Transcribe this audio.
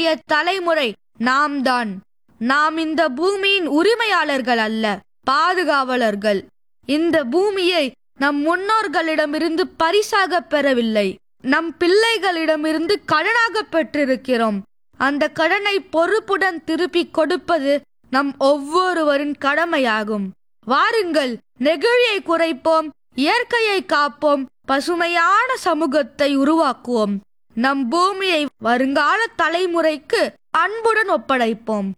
வேண்டிய தலைமுறை நாம் தான் நாம் இந்த பூமியின் உரிமையாளர்கள் அல்ல பாதுகாவலர்கள் இந்த பூமியை நம் முன்னோர்களிடமிருந்து பரிசாக பெறவில்லை நம் பிள்ளைகளிடமிருந்து கடனாக பெற்றிருக்கிறோம் அந்த கடனை பொறுப்புடன் திருப்பிக் கொடுப்பது நம் ஒவ்வொருவரின் கடமையாகும் வாருங்கள் நெகிழியை குறைப்போம் இயற்கையை காப்போம் பசுமையான சமூகத்தை உருவாக்குவோம் நம் பூமியை வருங்கால தலைமுறைக்கு அன்புடன் ஒப்படைப்போம்